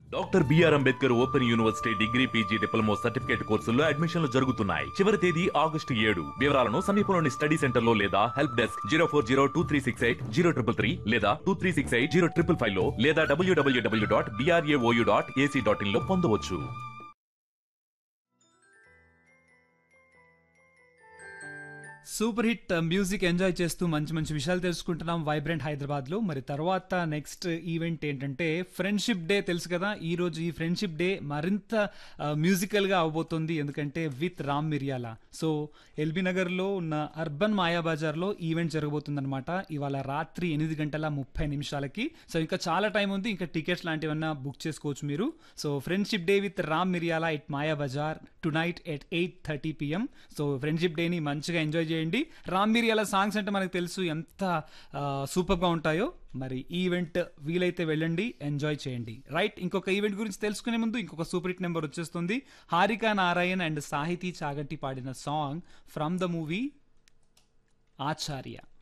doctor B R Ambedkar open university degree PG diploma certificate కోర్సుల్లో అడ్మిషన్లు జరుగుతున్నాయి చివరి తేదీ ఆగస్టు ఏడు వివరాలను సమీపంలోని స్టడీ సెంటర్ లో లేదా help desk zero four zero two three six eight zero triple three లేదా two three six eight zero triple five లో లేదా W W W dot B R A O U dot A C dot in లో పొందవచ్చు సూపర్ హిట్ మ్యూజిక్ ఎంజాయ్ చేస్తూ మంచి మంచి విషయాలు తెలుసుకుంటున్నాం వైబ్రెంట్ హైదరాబాద్ లో మరి తర్వాత నెక్స్ట్ ఈవెంట్ ఏంటంటే ఫ్రెండ్షిప్ డే తెలుసు కదా ఈ రోజు ఈ ఫ్రెండ్షిప్ డే మరింత మ్యూజికల్ గా అవబోతుంది ఎందుకంటే విత్ రామ్ మిరియాల సో ఎల్బీ నగర్ లో ఉన్న అర్బన్ మాయాబజార్ లో ఈవెంట్ జరగబోతుందన్నమాట ఇవాళ రాత్రి ఎనిమిది గంటల ముప్పై నిమిషాలకి సో ఇంకా చాలా టైం ఉంది ఇంకా టికెట్స్ లాంటివన్నా బుక్ చేసుకోవచ్చు మీరు so friendship day with Ram Miriyala at Maya Bazaar tonight at eight thirty PM so friendship డేని మంచిగా ఎంజాయ్ చేయండి రామ్ మిరియాల సాంగ్స్ అంటే మనకు తెలుసు ఎంత సూపర్గా ఉంటాయో మరి ఈ ఈవెంట్ వీలైతే వెళ్ళండి ఎంజాయ్ చేయండి రైట్ ఇంకొక ఈవెంట్ గురించి తెలుసుకునే ముందు ఇంకొక సూపర్ హిట్ నెంబర్ వచ్చేస్తుంది హారిక నారాయణ్ అండ్ సాహితీ చాగంటి పాడిన song from the movie Acharya